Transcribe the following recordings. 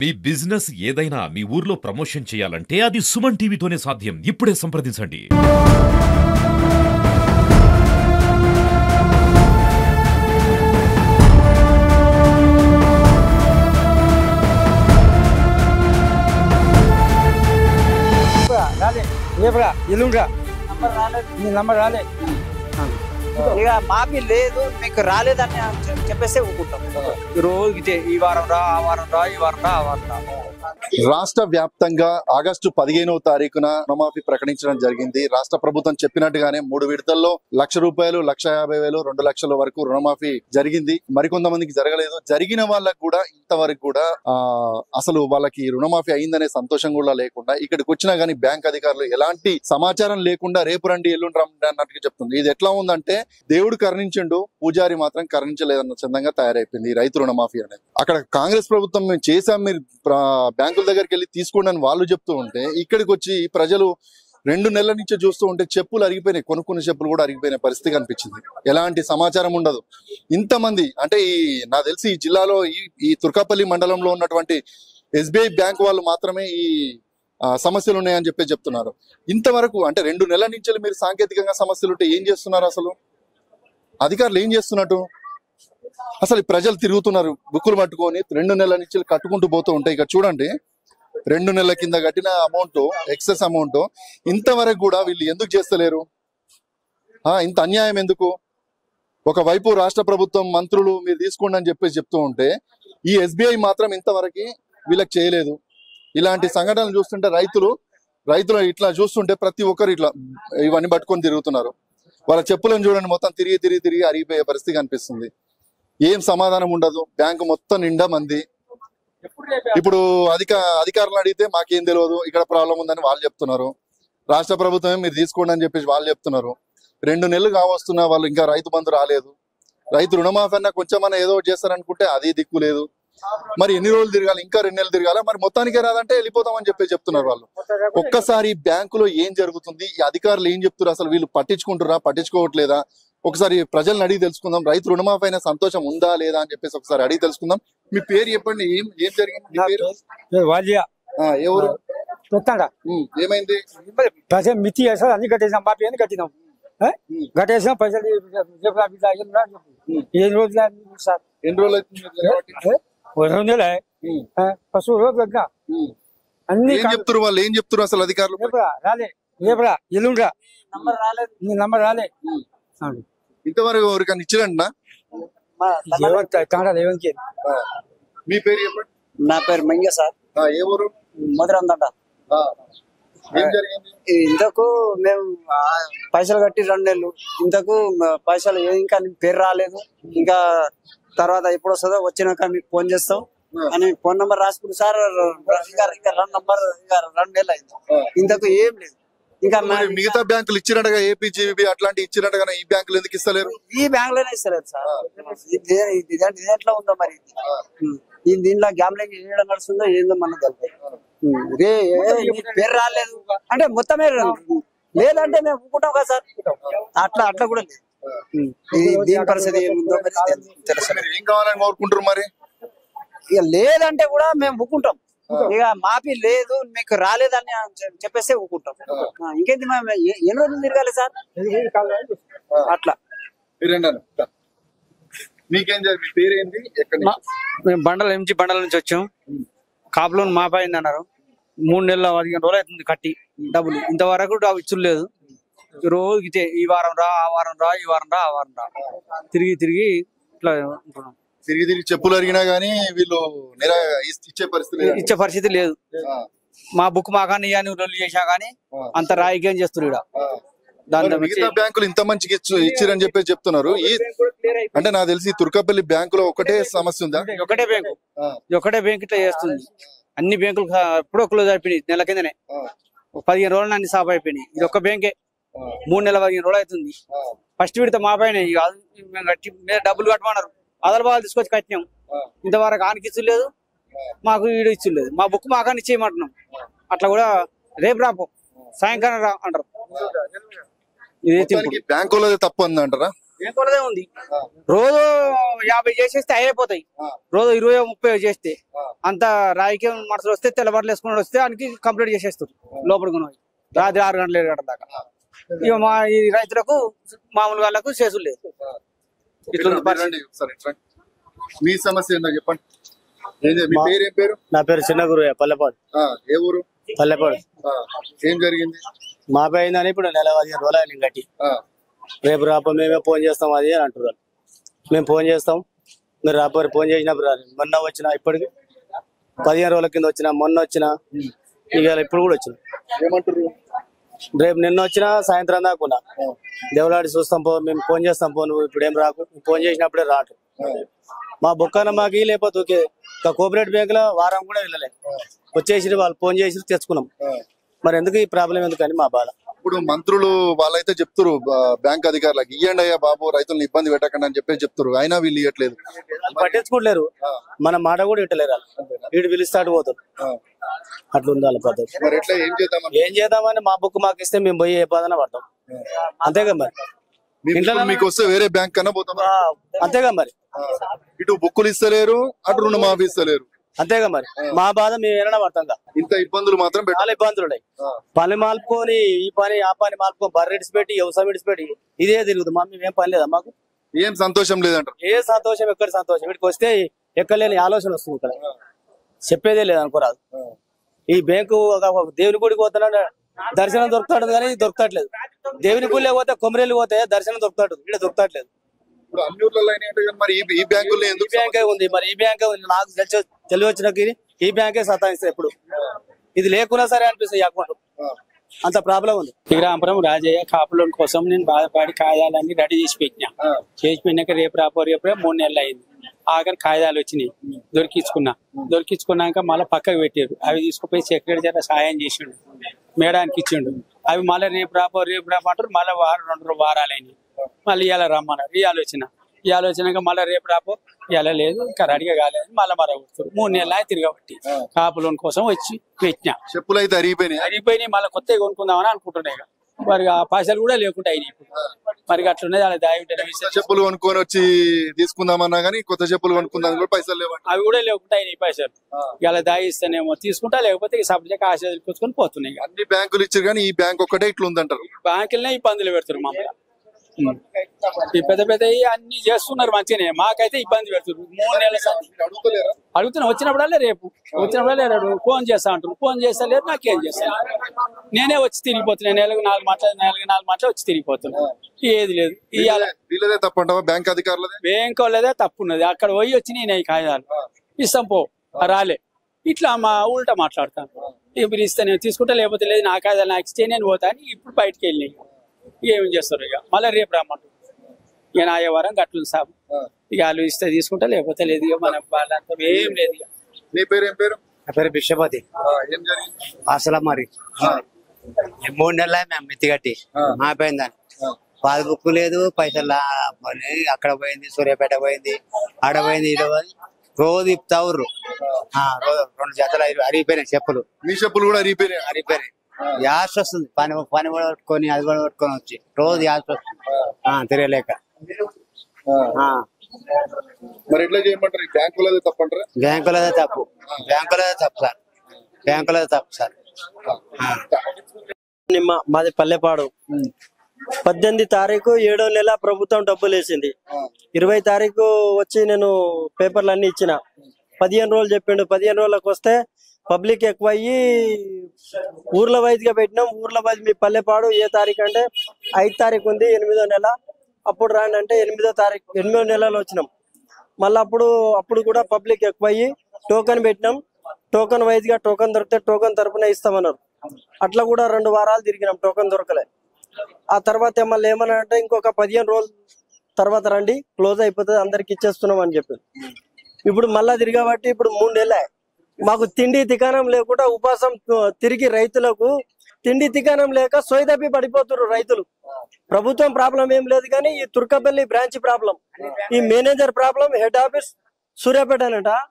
మీ business ఏదైనా మీ ఊర్లో promotion చేయాలంటే అది సుమన్ టీవీతోనే సాధ్యం ఇప్పుడే సంప్రదించండి రాలే రేపురా ఎల్లుండిరా నీ నంబర్ రాలే ఇక మాపి లేదు మీకు రాలేదని చె- చెప్పేస్తే ఊరుకుంటాం ఈ రోజు ఇదే ఈ వారం రా ఆ వారం రా ఈ వారం రా ఆ వారం రా రాష్ట్ర వ్యాప్తంగా ఆగస్టు పదిహేనవ తారీఖున రుణమాఫీ ప్రకటించడం జరిగింది రాష్ట్ర ప్రభుత్వం చెప్పినట్టుగానే మూడు విడతల్లో లక్ష రూపాయలు లక్ష యాభై వేలు రెండు లక్షల వరకు రుణమాఫీ జరిగింది మరికొంతమందికి జరగలేదు జరిగిన వాళ్ళకు కూడా ఇంతవరకు కూడా ఆ అసలు వాళ్ళకి రుణమాఫీ అయిందనే సంతోషం కూడా లేకుండా ఇక్కడికి వచ్చినా గానీ బ్యాంక్ అధికారులు ఎలాంటి సమాచారం లేకుండా రేపు రండి ఎల్లుండి రండి అన్నట్టుగా చెప్తుంది ఇది ఎట్లా ఉందంటే దేవుడు కరుణించిండు పూజారి మాత్రం కరుణించలేదన్న చందంగా తయారైపోయింది ఈ రైతు రుణమాఫీ అనేది అక్కడ కాంగ్రెస్ ప్రభుత్వం మేము చేశాం మీరు ప్ర- బ్యాంకుల దగ్గరికి వెళ్ళి తీసుకోండి అని వాళ్ళు చెప్తూ ఉంటే ఇక్కడికి వచ్చి ప్రజలు రెండు నెలల నుంచి చూస్తూ ఉంటే చెప్పులు అరిగిపోయినాయి కొనుక్కున్న చెప్పులు కూడా అరిగిపోయిన పరిస్థితి కనిపించింది ఎలాంటి సమాచారం ఉండదు ఇంతమంది అంటే ఈ నాకు తెలిసి ఈ జిల్లాలో ఈ ఈ తుర్కాపల్లి మండలంలో ఉన్నటువంటి ఎస్బీఐ బ్యాంక్ వాళ్ళు మాత్రమే ఈ ఆ, సమస్యలు ఉన్నాయని చెప్పి చెప్తున్నారు ఇంతవరకు అంటే రెండు నెలల నుంచి మీరు సాంకేతికంగా సమస్యలు ఉంటే ఏం చేస్తున్నారు అసలు అధికారులు ఏం చేస్తున్నట్టు అసలు ఈ ప్రజలు తిరుగుతున్నారు బుక్కులు పట్టుకొని రెండు నెలల నుంచి కట్టుకుంటూ పోతూ ఉంటాయి ఇక్కడ చూడండి రెండు నెలల కింద కట్టిన అమౌంట్ ఎక్సెస్ అమౌంట్ ఇంతవరకు కూడా వీళ్ళు ఎందుకు చేస్తలేరు ఆ ఇంత అన్యాయం ఎందుకు ఒకవైపు రాష్ట్ర ప్రభుత్వం మంత్రులు మీరు తీసుకోండి అని చెప్పేసి చెప్తూ ఉంటే ఈ ఎస్బీఐ మాత్రం ఇంతవరకు వీళ్ళకి చేయలేదు ఇలాంటి సంఘటనలు చూస్తుంటే రైతులు రైతులు ఇట్లా చూస్తుంటే ప్రతి ఒక్కరు ఇట్లా ఇవన్నీ పట్టుకొని తిరుగుతున్నారు వాళ్ళ చెప్పులను చూడండి మొత్తం తిరిగి తిరిగి తిరిగి అరిగిపోయే పరిస్థితి కనిపిస్తుంది ఏం సమాధానం ఉండదు బ్యాంకు మొత్తం నిండా మంది ఇప్పుడు అధిక అధికారులను అడిగితే మాకేం తెలియదు ఇక్కడ ప్రాబ్లం ఉందని వాళ్ళు చెప్తున్నారు రాష్ట్ర ప్రభుత్వమే మీరు తీసుకోండి అని చెప్పేసి వాళ్ళు చెప్తున్నారు రెండు నెలలు కావస్తున్నా వాళ్ళు ఇంకా రైతు బంధు రాలేదు రైతు రుణమాఫీ అన్నా కొంచెమన్నా ఏదో ఒకటి చేస్తారనుకుంటే అది దిక్కు లేదు మరి ఎన్ని రోజులు తిరగాలి ఇంకా రెండు నెలలు తిరగాలి మరి మొత్తానికే రాదంటే వెళ్ళిపోతామని చెప్పి చెప్తున్నారు వాళ్ళు ఒక్కసారి బ్యాంకులో ఏం జరుగుతుంది ఈ అధికారులు ఏం చెప్తున్నారు అసలు వీళ్ళు పట్టించుకుంటురా పట్టించుకోవట్లేదా ఒకసారి ప్రజలను అడిగి తెలుసుకుందాం రైతు రుణమాఫీ అయిన సంతోషం ఉందా లేదా అని చెప్పేసి ఒకసారి అడిగి తెలుసుకుందాం మీ పేరు చెప్పండి ఏం ఏం జరిగింది మీ నా పేరు పేరు వాలియా ఆ, ఎవరు పెట్టాడా ఉమ్, ఏమైంది పైసలు మితి వేసారు అన్ని కట్టేసాం మాపి అని కట్టినాం ఏ? కట్టేసాం పైసలు రేపురా బిడ్డ ఎల్లుండిరా అని చెప్పి. ఎన్ని రోజులు అయింది సార్ ఎన్ని రోజులు అవుతుంది మీరు నిలబడి? ఏ? ఓ రెండు నెలలే ఉమ్, ఫస్ట్ రోజు కట్టినా ఉమ్. అన్ని ఏం చెప్తున్నారు వాళ్ళు ఏం చెప్తున్నారు అసలు అధికారులు రేపురా రాలే రేపురా ఎల్లుండిరా నంబర్ రాలేదు నీ నంబర్ రాలే ఉమ్. ఇంతవరకు ఎవరికైనా ఇచ్చిరండి మా తమ్ముడు- రేవంత్ తాండా రేవంత్ మీ పేరు చెప్పండి నా పేరు మంగ సార్ ఆ, ఏ ఊరు మధురందంట ఆ, ఏం జరిగింది ఇంతకు మేము ఆ, పైసలు కట్టి రెండు నెలలు ఇంతకు మ- పైసలు ఏ- ఇంకా నీ పేరు రాలేదు ఇంకా తర్వాత ఎప్పుడు వస్తుందో వచ్చినాక మీకు ఫోన్ చేస్తాం అని ఫోన్ నంబర్ రాసుకుని సార్ ఇంకా ఇంకా రెండు నంబర్ ఇంకా రెండు నెలలు అయింది ఇంతకు ఏం లేదు ఇంకా మరి మా- మిగతా బ్యాంకులు ఇచ్చినట్టుగా ఏపీజీబీ అట్లాంటి ఇచ్చినట్టుగా ఈ బ్యాంకులు ఎందుకు ఇస్తలేరు ఈ బ్యాంక్ లోనే ఇస్తలేదు సార్ ఇది ఇది ఇది- ఇది ఎట్లా ఉందో మరి ఇది ఉం. ఈ దీంట్లో గ్యామ్లింగ్ ఏడ నడుస్తుందో ఏందో మనకు తెలియదు ఉం. రే ఏ, నీ పేరు రాలేదు అంటే మొత్తమే రా- లేదంటే మేము ఒప్పుకుంటాం కదా సార్ అట్లా అట్లా కూడా లేదు ఉం. ఇది దీని పరిస్థితి ఏముందో మరి తెలు- తెలుసు మీరు ఏం కావాలని కోరుకుంటారు మరి ఇక లేదంటే కూడా మేము ఒప్పుకుంటాం ఇక మాపి లేదు మీకు రాలేదని చె- చెప్పేస్తే ఒప్పుకుంటాం ఆ, ఇంకేంటి మేము ఎ- ఎన్ని రోజులు తిరగాలి సార్ అట్లా మీరేంటి అన్న? మీకేం జరిగింది మీ పేరు ఏంది ఎక్కడి నుంచి? మేము బండల నుంచి బండల నుంచి వచ్చాం కాపులోన్ మాపైంది అన్నారు మూడు నెలల పదిహేను రోజులు అవుతుంది కట్టి డబ్బులు ఇంతవరకు డబ్బు ఇచ్చులేదు రోజు ఇదే ఈ వారం రా ఆ వారం రా ఈ వారం రా ఆ వారం రా తిరిగి తిరిగి ఇట్లా ఉంటున్నాం తిరిగి తిరిగి చెప్పులు అరిగినా గానీ వీళ్ళు నిరా ఇస్- ఇచ్చే పరిస్థితి లేదు. ఇచ్చే పరిస్థితి లేదు ఆ, మా బుక్ మాకాని ఇయ్యని రొల్లు చేసా గానీ ఆ, అంత రాయికేం చేస్తున్నారు ఈడ ఆ. దాని మరి మిగతా బ్యాంకులు ఇంత మంచిగా ఇచ్చు ఇచ్చిరని చెప్పేసి చెప్తున్నారు ఈ అంటే నాకు తెలిసి ఈ తుర్కపల్లి బ్యాంకులో ఒకటే సమస్య ఉందా ఒకటే బ్యాంకు ఆ, ఈ ఒకటే బ్యాంక్ ఇట్లా చేస్తుంది అన్ని బ్యాంకులు కా- ఎప్పుడో క్లోజ్ అయిపోయినాయి నెల కిందనే ఆ, ఒక పదిహేను రోజులు అన్ని సాఫ్ అయిపోయినాయి ఇది ఒక్క బ్యాంకే ఆ, మూడు నెలల పదిహేను రోజులు అవుతుంది ఆ, ఫస్ట్ విడత మా పైన ఇక అది మేము కట్టి మేము డబ్బులు కట్టమన్నారు అదల బాగా తీసుకొచ్చి కట్టినాం ఆ. ఇంతవరకు ఆనికి ఇచ్చులేదు మాకు ఈడు ఇచ్చులేదు మా బుక్ మాకాని ఇచ్చేయమంటున్నాం అట్లా కూడా రేపు రాపో సాయంకాలం రా అంటారు ఇదే మొత్తానికి బ్యాంకులో తప్పు ఉంది అంటారా బ్యాంకులదే ఉంది రోజు యాభై చేసేస్తే అయిపోతాయి రోజు ఇరవై ముప్పై చేస్తే అంత రాజకీయ మనసులు వస్తే తెల్లవారులు వేసుకుని వస్తే దానికి కంప్లీట్ చేసేస్తారు లోపలికి ఉన్నవి. రాత్రి ఆరు గంటలు ఏడు గంటల దాకా ఇక మా ఈ రైతులకు మామూలు వాళ్ళకు చేసులు లేదు ఇట్లుంది మీరు పరిస్థితి రండి ఒకసారి ఇట్లా. మీ సమస్య ఏందో చెప్పండి ఏం చే- మీ పేరు ఏం పేరు నా పేరు చిన్న గురు పల్లెపాడు ఆ, ఏ ఊరు పల్లెపాడు ఆ, ఏం జరిగింది మా పై అయిందని ఇప్పుడు నెల పదిహేను రోజులు అయింది గట్టి ఆ, రేపు రాప మేమే ఫోన్ చేస్తాం అది అని అంటున్నారు మేము ఫోన్ చేస్తాం మీరు రాపరి ఫోన్ చేసినప్పుడు రారు. మొన్న వచ్చిన ఇప్పటికి పదిహేను రోజుల కింద వచ్చిన మొన్న వచ్చిన ఇవాళ ఇప్పుడు కూడా వచ్చిన ఏమంటారు రేపు నిన్న వచ్చిన సాయంత్రం దాకా ఉన్నా దేవులాడి చూస్తాం పో మేము ఫోన్ చేస్తాం పో నువ్వు ఇప్పుడు ఏం రాకు నువ్వు ఫోన్ చేసినప్పుడే రాటు మా బొక్కన మాకి లేకపోతే ఓకే ఇంకా కోఆపరేటివ్ బ్యాంక్ లో వారం కూడా వెళ్ళలే వచ్చేసి వాళ్ళు ఫోన్ చేసి తెచ్చుకున్నాం మరి ఎందుకు ఈ ప్రాబ్లం ఎందుకని మా బాధ ఇప్పుడు మంత్రులు వాళ్ళైతే చెప్తారు బ్యాంక్ అధికారులకు ఇయ్యండి అయ్యా బాబు రైతులను ఇబ్బంది పెట్టకండి అని చెప్పి చెప్తారు అయినా వీళ్ళు ఇవ్వట్లేదు వాళ్ళు పట్టించుకోవట్లేరు మన మాట కూడా వింటలేరు వాళ్ళు వీడు పిలుస్తాడు పోతారు ఆ, అట్లా ఉంది వాళ్ళ పద్ధతి మరి ఎట్లా ఏం చేద్దామని ఏం చేద్దామని మా బుక్ మాకు ఇస్తే మేము పోయి ఏ బాధన పడతాం అంతేగా మరి మీ బుక్కులు మీకు వస్తే వేరే బ్యాంక్ కన్నా పోతాం ఆ, అంతేగా మరి ఆ, ఇటు బుక్కులు ఇస్తలేరు అటు రుణమాఫీ ఇస్తలేరు అంతేగా మరి మా బాధ మేము ఏమైనా పడతాం కా. ఇంత ఇబ్బందులు మాత్రం పెట్టాలి చాలా ఇబ్బందులు ఉన్నాయి పని మాల్పుకొని ఈ పని ఆ పని మాల్పుకొని బర్రె ఇడిచిపెట్టి వ్యవసాయం ఇడిచిపెట్టి ఇదే తిరుగుతుంది మా మేము ఏం పని లేదా మాకు ఏం సంతోషం లేదంటారు ఏ సంతోషం ఎక్కడ సంతోషం వీటికి వస్తే ఎక్కలేని ఆలోచన వస్తుంది ఇక్కడ చెప్పేదే లేదు అనుకోరాదు ఈ బ్యాంకు ఒక ఒక దేవుని గుడికి పోతున్నాడు దర్శనం దొరుకుతాడు కానీ దొరకట్లేదు దేవుని గుడి పోతే కొమరేలు పోతే దర్శనం దొరుకుతాడు ఇక్కడ దొరకట్లేదు ఇప్పుడు అన్ని ఊర్లలో అయినాయంటే కానీ మరి ఈ- ఈ బ్యాంకుల్లో ఈ ఎందుకు బ్యాంకే ఉంది మరి ఈ బ్యాంకే ఉంది నాకు తెలిసి తెలివి వచ్చినకి ఈ బ్యాంకే సతాయిస్తాయి ఎప్పుడు ఇది లేకున్నా సరే అనిపిస్తుంది ఈ అకౌంట్ అంత ప్రాబ్లం ఉంది శ్రీరామపురం రాజయ్య కాపులోన్ కోసం నేను బాధపడి కాగితాలన్నీ రెడీ చేసి పెట్టినా చేసి పెట్టినాక రేపు రాపో రేపు మూడు నెలలు అయింది ఆఖరి కాగితాలు వచ్చినాయి దొరికించుకున్నా దొరికించుకున్నాక మళ్ళీ పక్కకు పెట్టారు అవి తీసుకుపోయి సెక్రటరీ జర సాయం చేసిండు మేడానికి ఇచ్చిండు అవి మళ్ళీ రేపు రాపో రేపు రాపో అంటారు మళ్ళీ వారం రెండు వారాలు అయినాయి మళ్ళీ ఇవాళ రమ్మన్నారు ఇవాళ వచ్చిన ఇవాళ వచ్చినాక మళ్ళీ రేపు రాపో ఇవాళ లేదు ఇంకా రెడీగా కాలేదు మళ్ళీ మరో వస్తారు మూడు నెలలు అయి తిరగబట్టి కాపు లోన్ కోసం వచ్చి పెట్టినా చెప్పులు అయితే అరిగిపోయినాయి అరిగిపోయినాయి మళ్ళీ కొత్తగా కొనుక్కుందామని అనుకుంటున్నాయి ఇక. మరి ఆ పైసలు కూడా లేకుండా అయినాయి ఇప్పుడు మరి అట్లున్నది అలా దాగి ఉంటే విషయం. చెప్పులు కొనుక్కొని వచ్చి తీసుకుందామన్నా కానీ కొత్త చెప్పులు కొనుక్కుందాం కూడా పైసలు లేవంట అవి కూడా లేకుండా అయినాయి పైసలు ఇలా దాగిస్తేనేమో తీసుకుంటా లేకపోతే ఈ సబ్జెక్ట్ ఆశ వదిలిపుచ్చుకొని పోతున్నాయి ఇక. అన్ని బ్యాంకులు ఇచ్చారు కానీ ఈ బ్యాంక్ ఒక్కటే ఇట్లా ఉందంటారు బ్యాంకులనే ఇబ్బందులు పెడుతున్నారు మమ్మల్ని ఈ పెద్ద పెద్ద అన్ని చేస్తున్నారు మంచిగానే మాకైతే ఇబ్బంది పెడుతున్నారు మూడు నెలల సంది అడుగుతలేరా అడుగుతున్నా వచ్చినప్పుడల్లా రేపు వచ్చినప్పుడల్లా రేపు ఫోన్ చేస్తా అంటారు ఫోన్ చేస్తా లేదు నాకేం చేస్తాను నేనే వచ్చి తిరిగిపోతున్నా నెలకు నాలుగు మాటలు నెలకు నాలుగు మాటలు వచ్చి తిరిగిపోతున్నా ఏది లేదు ఇవాళ వీళ్ళదే తప్పంటావా బ్యాంక్ అధికారులదే బ్యాంక్ వాళ్ళదే తప్పు ఉన్నది అక్కడ పోయి వచ్చి నేను ఈ కాగితాలు ఇస్తాం పో రాలే ఇట్లా మా ఉల్టా మాట్లాడతాను ఇప్పుడు ఇస్తే నేను తీసుకుంటా లేకపోతే లేదు నా కాగితాలు నాకు ఇస్తే నేను పోతా అని ఇప్పుడు బయటకు వెళ్ళి ఇక ఏం చేస్తారు ఇక మళ్ళీ రేపు రమ్మంటారు ఇక నా వారం గట్లు సాబ్ ఇక వాళ్ళు ఇస్తే తీసుకుంటా లేకపోతే లేదు ఇక మన వాళ్ళంతా ఏం లేదు ఇక నీ పేరు ఏం పేరు నా పేరు బిషపతి ఆ, ఏం జరిగింది అసలు మరి మూడు నెలలు మేము మిత్తి కట్టి మాపోయిందని పాస్బుక్ లేదు పైసలు లా- మరి అక్కడ పోయింది సూర్యాపేట పోయింది ఆడ పోయింది ఈడ పోయింది రోజు ఇప్పుతావుర్రు ఆ, రోజు రెండు జతలు అరి- అరిగిపోయినాయి చెప్పులు మీ చెప్పులు కూడా అరిగిపోయినాయి అరిగిపోయినాయి యాస్ వస్తుంది పని పని కూడా పట్టుకొని అది కూడా పట్టుకొని వచ్చి రోజు యాస్ వస్తుంది ఆ, తిరగలేక ఆ, మరి ఎట్లా చేయమంటారు ఈ బ్యాంకులదే తప్పంటారా బ్యాంకులదే తప్పు బ్యాంకులదే తప్పు సార్ బ్యాంకులదే తప్పు సార్ నిమ్మ మాది పల్లెపాడు పద్దెనిమిది తారీఖు ఏడో నెల ప్రభుత్వం డబ్బులు వేసింది ఇరవై తారీఖు వచ్చి నేను పేపర్లు అన్ని ఇచ్చిన పదిహేను రోజులు చెప్పిండు పదిహేను రోజులకు వస్తే పబ్లిక్ ఎక్కువ అయ్యి ఊర్ల వైజ్ గా పెట్టినాం ఊర్ల వైజ్ మీ పల్లెపాడు ఏ తారీఖు అంటే ఐదు తారీఖు ఉంది ఎనిమిదో నెల అప్పుడు రాండి అంటే ఎనిమిదో తారీఖు ఎనిమిదో నెలలో వచ్చినాం మళ్ళీ అప్పుడు అప్పుడు కూడా పబ్లిక్ ఎక్కువ అయ్యి టోకెన్ పెట్టినాం టోకెన్ వైజ్ గా టోకెన్ దొరికితే టోకెన్ తరపున ఇస్తామన్నారు అట్లా కూడా రెండు వారాలు తిరిగినాం టోకెన్ దొరకలే ఆ తర్వాత మళ్ళీ ఏమన్నా అంటే ఇంకొక పదిహేను రోజులు తర్వాత రండి క్లోజ్ అయిపోతుంది అందరికి ఇచ్చేస్తున్నాం అని చెప్పి ఇప్పుడు మళ్ళా తిరిగాబట్టి ఇప్పుడు మూడు నెలలే మాకు తిండి తికాణం లేకుండా ఉపాసం తిరిగి రైతులకు తిండి తికాణం లేక సోయదప్పి పడిపోతున్నారు రైతులు ప్రభుత్వం ప్రాబ్లం ఏం లేదు కానీ ఈ తుర్కపల్లి బ్రాంచ్ ప్రాబ్లం ఈ manager problem head office Suryapet అనట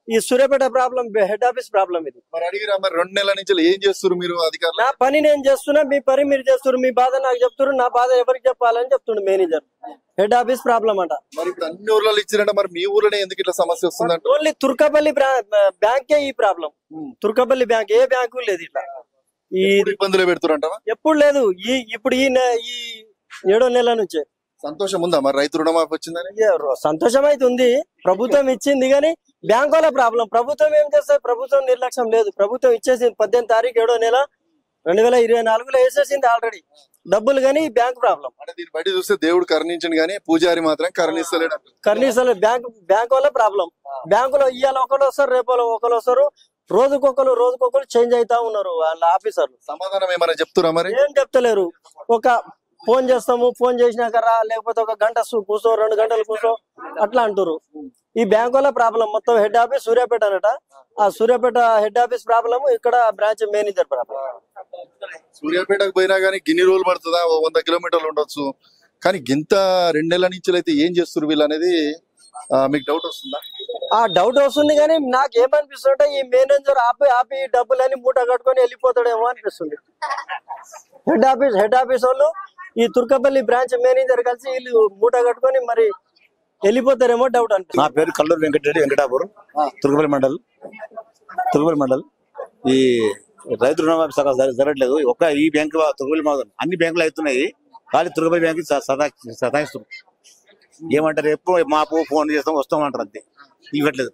ఈ Suryapet problem head office problem ఇది మరి అడిగిరా మరి రెండు నెలల నుంచి ఏం చేస్తారు మీరు అధికారులు నా పని నేను చేస్తున్నా మీ పని మీరు చేస్తున్నారు మీ బాధ నాకు చెప్తున్నారు నా బాధ ఎవరికి చెప్పాలని చెప్తుండు మేనేజర్ హెడ్ ఆఫీస్ ప్రాబ్లం అంట మరి ఇప్పుడు అన్ని ఊర్లలో ఇచ్చారంటే మరి మీ ఊర్లోనే ఎందుకు ఇట్లా సమస్య వస్తుందంట ఓన్లీ తుర్కపల్లి బ్యాంకే ఈ ప్రాబ్లం తుర్కపల్లి బ్యాంక్ ఏ బ్యాంకు లేదు ఇట్లా ఈ ఎప్పుడు ఇబ్బందులు పెడుతురంటావా ఎప్పుడు లేదు ఈ ఇప్పుడు ఈ నె- ఈ ఏడో నెల నుంచే సంతోషం ఉందా మరి రైతు రుణమాఫీ వచ్చిందని ఇక సంతోషం అయితే ఉంది ప్రభుత్వం ఇచ్చింది కానీ బ్యాంక్ వాళ్ళ ప్రాబ్లం ప్రభుత్వం ఏం చేస్తుంది ప్రభుత్వం నిర్లక్ష్యం లేదు ప్రభుత్వం ఇచ్చేసింది పద్దెనిమిది తారీఖు ఏడో నెల రెండు వేల ఇరవై నాలుగులో వేసేసింది ఆల్రెడీ డబ్బులు కానీ బ్యాంక్ ప్రాబ్లం అంటే దీన్ని బట్టి చూస్తే దేవుడు కరుణించను కానీ పూజారి మాత్రం కరుణిస్తలేడు కనీసం బ్యాంక్ బ్యాంక్ వల్ల ప్రాబ్లం బ్యాంకులో ఇవాళ ఒకరు వస్తారు రేపు ఒకరు వస్తారు రోజుకొకరు రోజుకొకరు చేంజ్ అవుతా ఉన్నారు వాళ్ళ ఆఫీసర్లు సమాధానం ఏమైనా చెప్తురా మరి ఏం చెప్తలేరు ఒక ఫోన్ చేస్తాము ఫోన్ చేసినాక రా లేకపోతే ఒక గంట సు- కూర్చో రెండు గంటలు కూర్చో అట్లా అంటారు ఈ బ్యాంక్ వల్ల ప్రాబ్లం మొత్తం హెడ్ ఆఫీస్ సూర్యాపేట అనట ఆ సూర్యాపేట హెడ్ ఆఫీస్ ప్రాబ్లం ఇక్కడ బ్రాంచ్ మేనేజర్ ప్రాబ్లం సూర్యాపేటకు పోయినా కానీ గిన్ని రోజులు పడుతుందా ఓ వంద కిలోమీటర్లు ఉండొచ్చు కానీ గింత రెండు నెలల నుంచి అయితే ఏం చేస్తారు వీళ్ళు అనేది ఆ, మీకు డౌట్ వస్తుందా ఆ డౌట్ వస్తుంది కానీ నాకు ఏమనిపిస్తుంటే ఈ మేనేజర్ ఆపి ఆపి ఈ డబ్బులని మూట కట్టుకొని వెళ్ళిపోతాడేమో అనిపిస్తుంది హెడ్ ఆఫీస్ హెడ్ ఆఫీస్ వాళ్ళు ఈ తుర్కపల్లి బ్రాంచ్ మేనేజర్ కలిసి వీళ్ళు మూట కట్టుకొని మరి వెళ్ళిపోతారేమో డౌట్ నా అనిపిస్తుంది పేరు కల్లూరు వెంకటరెడ్డి వెంకటాపూర్ తుర్కపల్లి మండల్ తుర్కపల్లి మండల్ ఈ రైతు రుణమాఫీ సగం జర- జరగట్లేదు ఒక్క ఈ బ్యాంకు తుర్కపల్లి మండలం అన్ని బ్యాంకులు అవుతున్నాయి కానీ తుర్కపల్లి బ్యాంకు స- సతా సతాయిస్తుంది ఏమంటారు ఎప్పుడు మాపు ఫోన్ చేస్తాం వస్తాం అంటారు అంతే ఇవ్వట్లేదు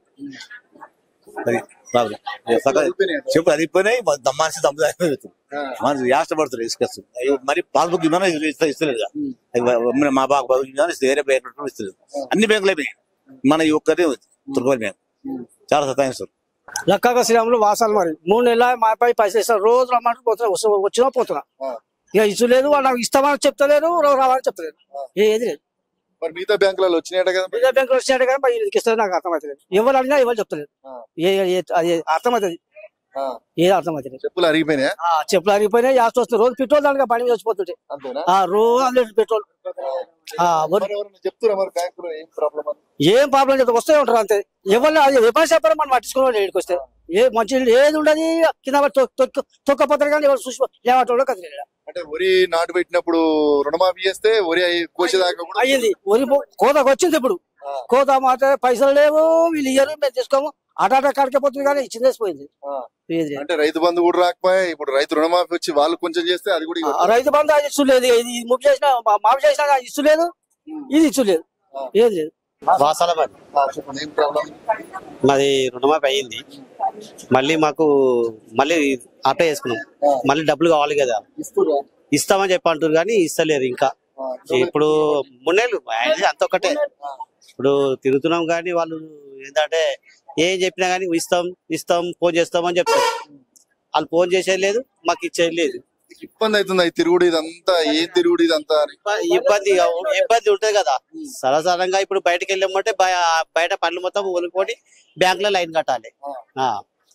అది ప్రాబ్లం సగం చెప్పు అది ఇప్పుడే మనిషి దమ్ము మనిషి యాష్టపడుతుంది ఇసుకొస్తుంది మరి పాస్బుక్ ఇవ్వనా ఇస్తా ఇస్తలేదు అది మా బాబు ఇవ్వనా వేరే బ్యాంక్ ఇస్తలేదు అన్ని బ్యాంకులు అయిపోయినాయి మన ఈ ఒక్కటే తుర్కపల్లి బ్యాంక్ చాలా సతాయిస్తారు లక్కగా శ్రీరాములు వాసాలు మరి మూడు నెలల మాపై పైసలు ఇస్తారు రోజు రమ్మంటూ పోతున్నా వస్తు- వచ్చినా పోతున్నా ఇక ఇచ్చు లేదు వాళ్ళు నాకు ఇస్తామని చెప్తలేరు రా- రావని చెప్తలేరు ఏది లేదు మరి మిగతా బ్యాంకులలో వచ్చినాయట కదా మరి? రిజర్వ్ బ్యాంక్ వచ్చినట్టు కానీ మరి ఇది ఇస్తారు నాకు అర్థమవుతుంది ఎవరు అడిగినా ఎవరు చెప్తలేరు ఏ ఏ- అది అర్థమవుతుంది ఆ, ఏది అర్థమవుతుంది చెప్పులు అరిగిపోయినాయా ఆ చెప్పులు అరిగిపోయినాయి యాస్ట్ వస్తుంది రోజు పెట్రోల్ దానికి బండి మీద వచ్చిపోతుంటే అంతేనా ఆ రోజు అందులో పెట్రోల్ ఆ, మరి మరి ఎవరైనా చెప్తురా మరి బ్యాంకులో ఏం ప్రాబ్లం అని ఏం ప్రాబ్లం చెప్తే వస్తూనే ఉంటారు అంతే ఎవరు అది ఎవరు చెప్పారో మనం పట్టించుకోవాలి ఏడికి వస్తే ఏ మంచి ఏది ఉండదు కింద పడి తొక్క- తొక్క- తొక్కపోతారు కానీ ఎవరు చూసి లేవటోళ్ళు కథ అంటే వరి నాటు పెట్టినప్పుడు రుణమాఫీ చేస్తే వరి అయి కోసేదాకా కూడా అయ్యింది ఒరి పో- కోతకు వచ్చింది ఇప్పుడు కోత మాట పైసలు లేవు వీళ్ళు ఇయ్యరు మేము తీసుకోము అటాటా కాడికపోతుంది కానీ ఇచ్చింది వేసిపోయింది ఆ. ఏది లేదు. అంటే రైతు బంధు కూడా రాకపోయా ఇప్పుడు రైతు రుణమాఫీ వచ్చి వాళ్ళు కొంచెం చేస్తే అది కూడా ఆ ఇవ్వరు. రైతు బంధు అది ఇచ్చు లేదు ఇది ముప్పు చేసిన మాఫీ చేసిన ఇచ్చు లేదు ఇది ఇచ్చు లేదు ఏది లేదు వాసాలబాద్ ఆ, చెప్పండి ఏం ప్రాబ్లం మాది రుణమాఫీ అయ్యింది మళ్ళీ మాకు మళ్ళీ అప్లై చేసుకున్నాం మళ్ళీ డబ్బులు కావాలి కదా ఇస్తురా ఇస్తామని చెప్పి అంటారు కానీ ఇస్తలేరు ఇంకా ఇప్పుడు మున్నేళ్ళు అది అంత ఒక్కటే ఇప్పుడు తిరుగుతున్నాం కానీ వాళ్ళు ఏంటంటే ఏం చెప్పినా కానీ ఇస్తాం ఇస్తాం ఫోన్ చేస్తాం అని చెప్తారు వాళ్ళు ఫోన్ చేసేది లేదు మాకు ఇచ్చేది లేదు ఇబ్బంది అవుతుంది ఈ తిరుగుడు ఇదంతా ఏం తిరుగుడు ఇదంతా అని ఇబ్బ- ఇబ్బంది ఇబ్బంది ఉంటది కదా సరసరంగా ఇప్పుడు బయటకు వెళ్ళామంటే బయ- బయట పనులు మొత్తం వదులుకొని బ్యాంక్ లో లైన్ కట్టాలి ఆ.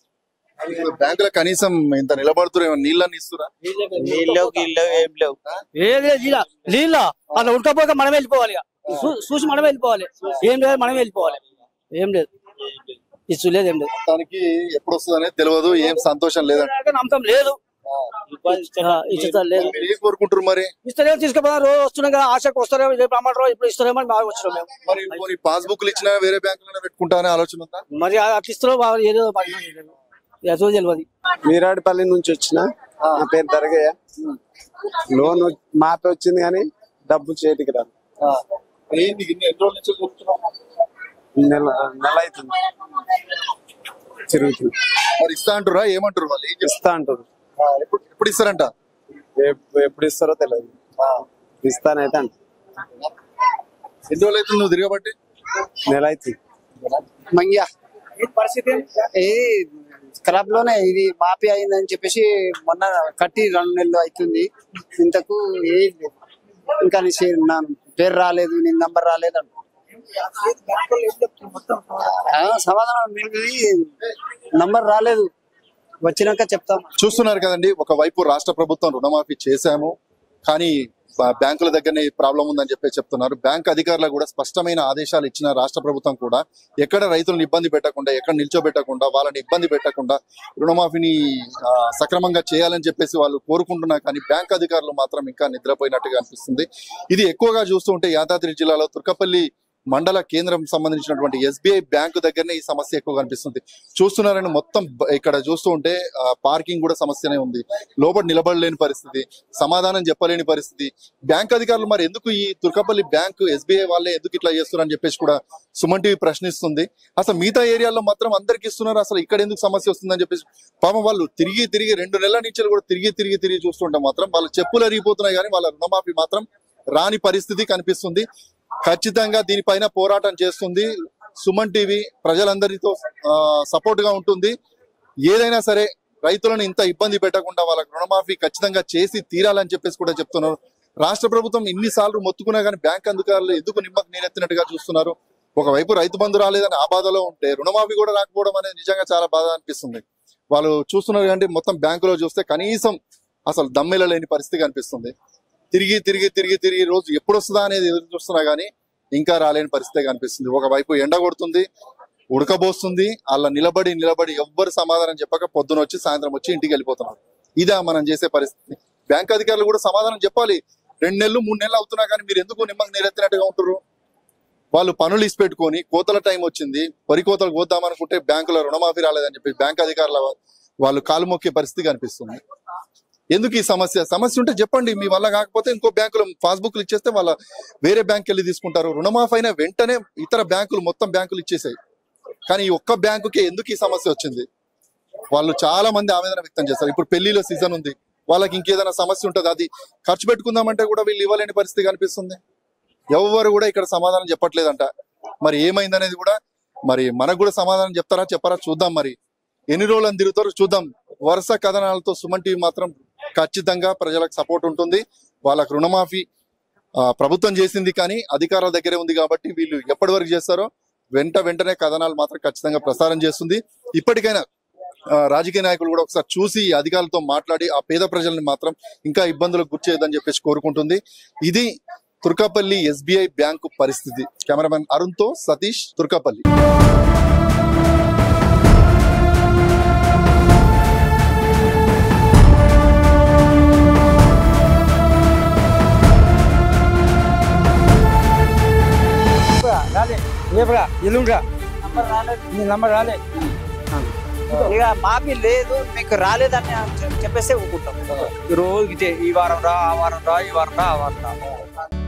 బ్యాంకులో కనీసం ఇంత నిలబడుతున్నారు నీళ్ళని ఇస్తురా నీళ్ళు గీళ్ళు ఏం లేవు ఏది లేదు నీళ్ళ నీళ్ళ అలా ఉడకపోతే మనం వెళ్ళిపోవాలి ఇక. చూ- చూసి మనం వెళ్ళిపోవాలి ఏం లేదు మనం వెళ్ళిపోవాలి ఏం లేదు ఇచ్చు లేదు ఏం లేదు మొత్తానికి ఎప్పుడు వస్తుంది అనేది తెలియదు ఏం సంతోషం లేదంట నమ్మకం లేదు ఆ, ఇచ్చుతా లేదు మీరు ఏం కోరుకుంటారు మరి ఇస్తారేమో తీసుకుపోయినా రోజు వస్తున్నాం కదా ఆశకు వస్తారేమో రేపు అమ్మంటారో ఇప్పుడు ఇస్తారేమో అని బాగా వచ్చినాం మేము మరి పోనీ పాస్బుక్లు ఇచ్చినా వేరే బ్యాంకులో పెట్టుకుంటా అనే ఆలోచన ఉందా మరి ఆ- అట్లా ఇస్తారో బాగా ఏదో మరి ఎదో తెలియదు వీరాడిపల్లి నుంచి వచ్చిన నా పేరు దరగయ్య లోన్ వ- మాపే వచ్చింది కానీ డబ్బు చేతికి రాదు ఏంది ఇన్ని ఎన్ని రోజుల నుంచి కూర్చున్నాం నెల నెల అవుతుంది తిరుగుతుంది మరి ఇస్తా అంటారా ఏమంటారు వాళ్ళు ఏం ఇస్తా చేస్తా అంటారు ఎప్పుడు ఎప్పుడు ఇస్తారంట ఎప్- ఎప్పుడు ఇస్తారో తెలియదు ఇస్తానైతే అంట ఎన్ని రోజులు అవుతుంది నువ్వు తిరగబట్టి నెల అవుతుంది మంగ్యా పరిస్థితి ఇది స్క్రాప్ లోనే ఇది మాఫీ అయిందని చెప్పేసి మొన్న కట్టి రెండు నెలలు అవుతుంది ఇంతకు ఏం లేదు ఇంకా నీ షేర్ నా పేరు రాలేదు నీ నంబర్ రాలేదు అంట ఆ, సమాధానం మీకు నంబర్ రాలేదు వచ్చినాక చెప్తాం చూస్తున్నారు కదండి ఒకవైపు రాష్ట్ర ప్రభుత్వం రుణమాఫీ చేశాము కానీ బ- బ్యాంకుల దగ్గరనే ప్రాబ్లం ఉందని చెప్పి చెప్తున్నారు బ్యాంక్ అధికారులు కూడా స్పష్టమైన ఆదేశాలు ఇచ్చిన రాష్ట్ర ప్రభుత్వం కూడా ఎక్కడ రైతులను ఇబ్బంది పెట్టకుండా ఎక్కడ నిల్చోబెట్టకుండా వాళ్ళని ఇబ్బంది పెట్టకుండా రుణమాఫీని ఆ, సక్రమంగా చేయాలని చెప్పేసి వాళ్ళు కోరుకుంటున్నా కానీ బ్యాంక్ అధికారులు మాత్రం ఇంకా నిద్రపోయినట్టుగా అనిపిస్తుంది ఇది ఎక్కువగా చూస్తూ ఉంటే యాదాద్రి జిల్లాలో తుర్కపల్లి మండల కేంద్రం సంబంధించినటువంటి ఎస్బీఐ బ్యాంకు దగ్గరనే ఈ సమస్య ఎక్కువ కనిపిస్తుంది చూస్తున్నారని మొత్తం బ- ఇక్కడ చూస్తూ ఉంటే ఆ, పార్కింగ్ కూడా సమస్యనే ఉంది లోపల నిలబడలేని పరిస్థితి సమాధానం చెప్పలేని పరిస్థితి బ్యాంక్ అధికారులు మరి ఎందుకు ఈ తుర్కపల్లి బ్యాంకు ఎస్బీఐ వాళ్ళే ఎందుకు ఇట్లా చేస్తున్నారని చెప్పేసి కూడా సుమన్ టీవీ ప్రశ్నిస్తుంది అసలు మిగతా ఏరియాలో మాత్రం అందరికి ఇస్తున్నారు అసలు ఇక్కడ ఎందుకు సమస్య వస్తుందని చెప్పేసి పాపం వాళ్ళు తిరిగి తిరిగి రెండు నెలల నుంచి కూడా తిరిగి తిరిగి తిరిగి చూస్తుంటే మాత్రం వాళ్ళ చెప్పులు అరిగిపోతున్నాయి కానీ వాళ్ళ రుణమాఫీ మాత్రం రాని పరిస్థితి కనిపిస్తుంది ఖచ్చితంగా దీనిపైన పోరాటం చేస్తుంది సుమన్ టీవీ ప్రజలందరితో సపోర్ట్ గా ఉంటుంది ఏదైనా సరే రైతులను ఇంత ఇబ్బంది పెట్టకుండా వాళ్ళకి రుణమాఫీ ఖచ్చితంగా చేసి తీరాలని చెప్పేసి కూడా చెప్తున్నారు రాష్ట్ర ప్రభుత్వం ఇన్నిసార్లు మొత్తుకున్నా కానీ బ్యాంక్ అధికారులు ఎందుకు నిమ్మకు నీరెత్తినట్టుగా చూస్తున్నారు ఒకవైపు రైతు బంధు రాలేదని ఆ బాధలో ఉంటే రుణమాఫీ కూడా రాకపోవడం అనేది నిజంగా చాలా బాధ అనిపిస్తుంది వాళ్ళు చూస్తున్నారు అంటే మొత్తం బ్యాంకులో చూస్తే కనీసం అసలు దమ్మెల లేని పరిస్థితి కనిపిస్తుంది తిరిగి తిరిగి తిరిగి తిరిగి రోజు ఎప్పుడు వస్తుందా అనేది ఎదురు చూస్తున్నా గానీ ఇంకా రాలేని పరిస్థితి కనిపిస్తుంది ఒకవైపు ఎండ కొడుతుంది ఉడకబోస్తుంది అలా నిలబడి నిలబడి ఎవ్వరు సమాధానం చెప్పక పొద్దున వచ్చి సాయంత్రం వచ్చి ఇంటికి వెళ్ళిపోతున్నారు ఇదా మనం చేసే పరిస్థితి బ్యాంక్ అధికారులు కూడా సమాధానం చెప్పాలి రెండు నెలలు మూడు నెలలు అవుతున్నా కానీ మీరు ఎందుకు నిమ్మకు నీరెత్తినట్టుగా ఉంటారు వాళ్ళు పనులు ఇసి పెట్టుకొని కోతల టైం వచ్చింది వరి కోతలు కోద్దామనుకుంటే బ్యాంకులో రుణమాఫీ రాలేదని చెప్పి బ్యాంక్ అధికారుల వాళ్ళు కాలు మొక్కే పరిస్థితి కనిపిస్తుంది ఎందుకు ఈ సమస్య సమస్య ఉంటే చెప్పండి మీ వల్ల కాకపోతే ఇంకో బ్యాంకులో పాస్బుక్లు ఇచ్చేస్తే వాళ్ళ వేరే బ్యాంక్ వెళ్ళి తీసుకుంటారు రుణమాఫీ అయిన వెంటనే ఇతర బ్యాంకులు మొత్తం బ్యాంకులు ఇచ్చేసాయి కానీ ఈ ఒక్క బ్యాంకుకి ఎందుకు ఈ సమస్య వచ్చింది వాళ్ళు చాలా మంది ఆవేదన వ్యక్తం చేస్తారు ఇప్పుడు పెళ్లిలో సీజన్ ఉంది వాళ్ళకి ఇంకేదైనా సమస్య ఉంటుంది అది ఖర్చు పెట్టుకుందామంటే కూడా వీళ్ళు ఇవ్వలేని పరిస్థితి కనిపిస్తుంది ఎవరు కూడా ఇక్కడ సమాధానం చెప్పట్లేదంట మరి ఏమైందనేది కూడా మరి మనకు కూడా సమాధానం చెప్తారా చెప్పారా చూద్దాం మరి ఎన్ని రోజులు అని తిరుగుతారో చూద్దాం వరుస కథనాలతో సుమన్ టీవీ మాత్రం ఖచ్చితంగా ప్రజలకు సపోర్ట్ ఉంటుంది వాళ్ళకు రుణమాఫీ ఆ, ప్రభుత్వం చేసింది కానీ అధికారుల దగ్గరే ఉంది కాబట్టి వీళ్ళు ఎప్పటి వరకు చేస్తారో వెంట వెంటనే కథనాలు మాత్రం ఖచ్చితంగా ప్రసారం చేస్తుంది ఇప్పటికైనా ఆ, రాజకీయ నాయకులు కూడా ఒకసారి చూసి ఈ అధికారులతో మాట్లాడి ఆ పేద ప్రజల్ని మాత్రం ఇంకా ఇబ్బందులకు గురి చేయొద్దని చెప్పేసి కోరుకుంటుంది ఇది తుర్కాపల్లి ఎస్బీఐ బ్యాంకు పరిస్థితి కెమెరామెన్ అరుణ్ తో సతీష్ తుర్కాపల్లి రాలే రేపురా ఎల్లుండిరా నీ నంబర్ రాలే ఇక మాఫీ లేదు మీకు రాలేదని చెప్పేస్తే ఊరుకుంటాం ఈ రోజు ఇదే ఈ వారం రా ఆ వారం రా ఈ వారం రా ఆ వారం రా